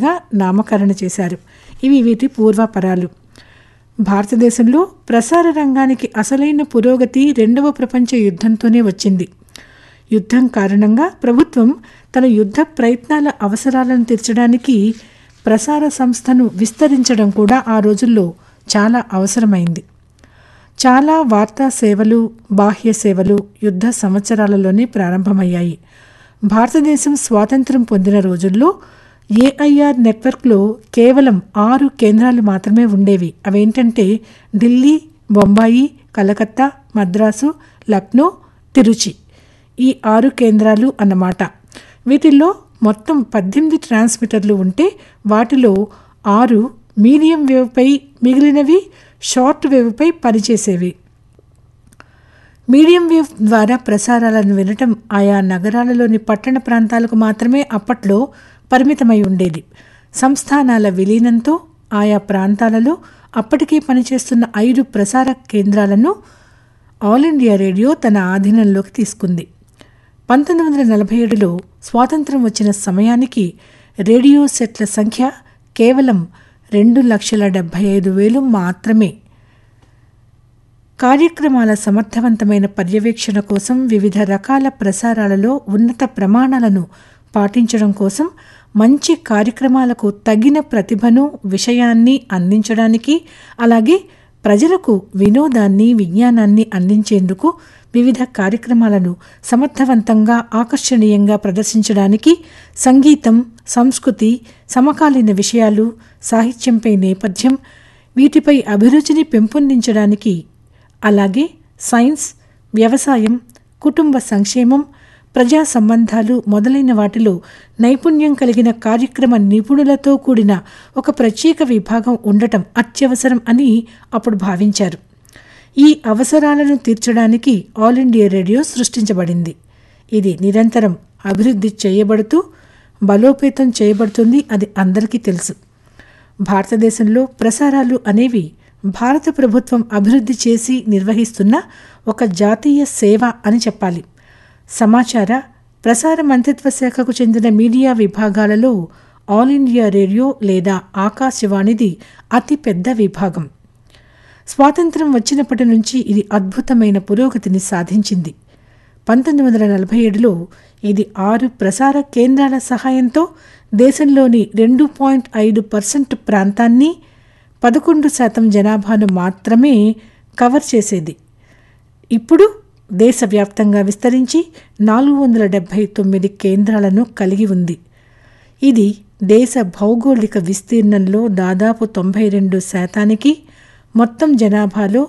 గా నామకరణ చేశారు ఇవి వీటి పూర్వాపరాలు భారతదేశంలో ప్రసార రంగానికి అసలైన పురోగతి రెండవ ప్రపంచ యుద్ధంతోనే వచ్చింది యుద్ధం కారణంగా ప్రభుత్వం తన యుద్ధ ప్రయత్నాల అవసరాలను తీర్చడానికి ప్రసార సంస్థను విస్తరించడం కూడా ఆ రోజుల్లో చాలా అవసరమైంది చాలా వార్తా సేవలు బాహ్య సేవలు యుద్ధ సంవత్సరాలలోనే ప్రారంభమయ్యాయి భారతదేశం స్వాతంత్రం పొందిన రోజుల్లో ఏఐఆర్ నెట్వర్క్లో కేవలం ఆరు కేంద్రాలు మాత్రమే ఉండేవి అవేంటంటే ఢిల్లీ బొంబాయి కలకత్తా మద్రాసు లక్నో తిరుచి ఈ ఆరు కేంద్రాలు అన్నమాట వీటిల్లో మొత్తం పద్దెనిమిది ట్రాన్స్మిటర్లు ఉంటే వాటిలో ఆరు మీడియం వేవ్పై మిగిలినవి షార్ట్ వేవ్పై పనిచేసేవి మీడియం వేవ్ ద్వారా ప్రసారాలను వినటం ఆయా నగరాలలోని పట్టణ ప్రాంతాలకు మాత్రమే అప్పట్లో పరిమితమై ఉండేది సంస్థానాల విలీనంతో ఆయా ప్రాంతాలలో అప్పటికే పనిచేస్తున్న ఐదు ప్రసార కేంద్రాలను ఆల్ ఇండియా రేడియో తన ఆధీనంలోకి తీసుకుంది పంతొమ్మిది వందల నలభై ఏడులో స్వాతంత్రం వచ్చిన సమయానికి రేడియో సెట్ల సంఖ్య కేవలం రెండు లక్షల డెబ్భై ఐదు వేలు మాత్రమే కార్యక్రమాల సమర్థవంతమైన పర్యవేక్షణ కోసం వివిధ రకాల ప్రసారాలలో ఉన్నత ప్రమాణాలను పాటించడం కోసం మంచి కార్యక్రమాలకు తగిన ప్రతిభను విషయాన్ని అందించడానికి అలాగే ప్రజలకు వినోదాన్ని విజ్ఞానాన్ని అందించేందుకు వివిధ కార్యక్రమాలను సమర్థవంతంగా ఆకర్షణీయంగా ప్రదర్శించడానికి సంగీతం సంస్కృతి సమకాలీన విషయాలు సాహిత్యంపై నేపథ్యం వీటిపై అభిరుచిని పెంపొందించడానికి అలాగే సైన్స్ వ్యవసాయం కుటుంబ సంక్షేమం ప్రజా సంబంధాలు మొదలైన వాటిలో నైపుణ్యం కలిగిన కార్యక్రమ నిపుణులతో కూడిన ఒక ప్రత్యేక విభాగం ఉండటం అత్యవసరం అని అప్పుడు భావించారు ఈ అవసరాలను తీర్చడానికి ఆల్ ఇండియా రేడియో సృష్టించబడింది ఇది నిరంతరం అభివృద్ధి చేయబడుతూ బలోపేతం చేయబడుతుంది అది అందరికీ తెలుసు భారతదేశంలో ప్రసారాలు అనేవి భారత ప్రభుత్వం అభివృద్ధి చేసి నిర్వహిస్తున్న ఒక జాతీయ సేవ అని చెప్పాలి సమాచార ప్రసార మంత్రిత్వ శాఖకు చెందిన మీడియా విభాగాలలో ఆల్ ఇండియా రేడియో లేదా ఆకాశవాణిది అతి పెద్ద విభాగం స్వాతంత్రం వచ్చినప్పటి నుంచి ఇది అద్భుతమైన పురోగతిని సాధించింది పంతొమ్మిది వందల నలభై ఏడులో ఇది ఆరు ప్రసార కేంద్రాల సహాయంతో దేశంలోని రెండు పాయింట్ ఐదు పర్సెంట్ ప్రాంతాన్ని పదకొండు శాతం జనాభాను మాత్రమే కవర్ చేసేది ఇప్పుడు దేశవ్యాప్తంగా విస్తరించి నాలుగు వందల డెబ్భై తొమ్మిది కేంద్రాలను కలిగి ఉంది ఇది దేశ భౌగోళిక విస్తీర్ణంలో దాదాపు తొంభై రెండు శాతానికి మొత్తం జనాభాలో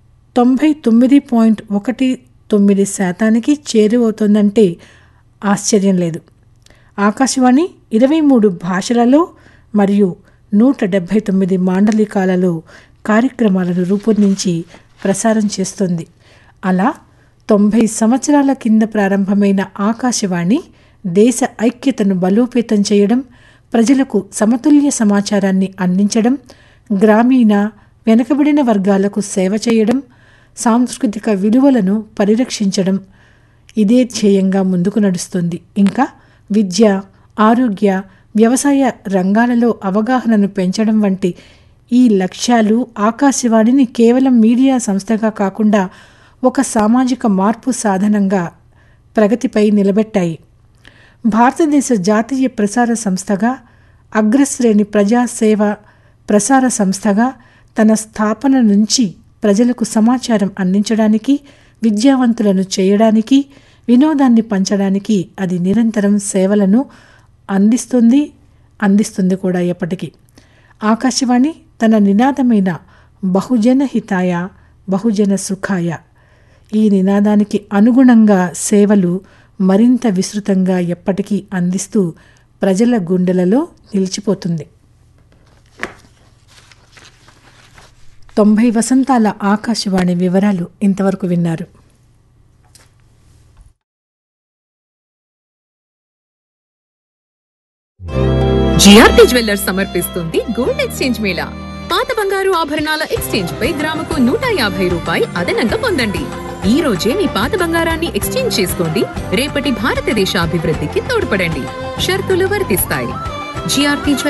తొంభై తొమ్మిది పాయింట్ ఒకటి తొమ్మిది శాతానికి చేరువవుతుందంటే ఆశ్చర్యం లేదు ఆకాశవాణి ఇరవై మూడు భాషలలో మరియు నూట డెబ్భై తొమ్మిది మాండలికాలలో కార్యక్రమాలను రూపొందించి ప్రసారం చేస్తుంది అలా తొంభై సంవత్సరాల కింద ప్రారంభమైన ఆకాశవాణి దేశ ఐక్యతను బలోపేతం చేయడం ప్రజలకు సమతుల్య సమాచారాన్ని అందించడం గ్రామీణ వెనుకబడిన వర్గాలకు సేవ చేయడం సాంస్కృతిక విలువలను పరిరక్షించడం ఇదే ధ్యేయంగా ముందుకు నడుస్తుంది ఇంకా విద్య ఆరోగ్య వ్యవసాయ రంగాలలో అవగాహనను పెంచడం వంటి ఈ లక్ష్యాలు ఆకాశవాణిని కేవలం మీడియా సంస్థగా కాకుండా ఒక సామాజిక మార్పు సాధనంగా ప్రగతిపై నిలబెట్టాయి భారతదేశ జాతీయ ప్రసార సంస్థగా అగ్రశ్రేణి ప్రజాసేవ ప్రసార సంస్థగా తన స్థాపన నుంచి ప్రజలకు సమాచారం అందించడానికి విద్యావంతులను చేయడానికి వినోదాన్ని పంచడానికి అది నిరంతరం సేవలను అందిస్తుంది అందిస్తుంది కూడా ఎప్పటికీ ఆకాశవాణి తన నినాదమైన బహుజన హితాయ బహుజన సుఖాయ ఈ నినాదానికి అనుగుణంగా సేవలు మరింత విస్తృతంగా ఎప్పటికీ అందిస్తూ ప్రజల గుండెలలో నిలిచిపోతుంది తొంభై వసంతాల ఆకాశవాణి వివరాలు ఇంతవరకు విన్నారు జిఆర్పి జ్యువెల్లర్స్ సమర్పిస్తుంది గోల్డ్ ఎక్స్చేంజ్ మేళా పాత బంగారు ఆభరణాల ఎక్స్చేంజ్ పై గ్రాముకు నూట యాభై రూపాయి అదనంగా పొందండి ఈ రోజే మీ పాత బంగారాన్ని ఎక్స్చేంజ్ చేసుకోండి రేపటి భారతదేశ అభివృద్ధికి తోడ్పడండి షరతులు వర్తిస్తాయి జిఆర్పి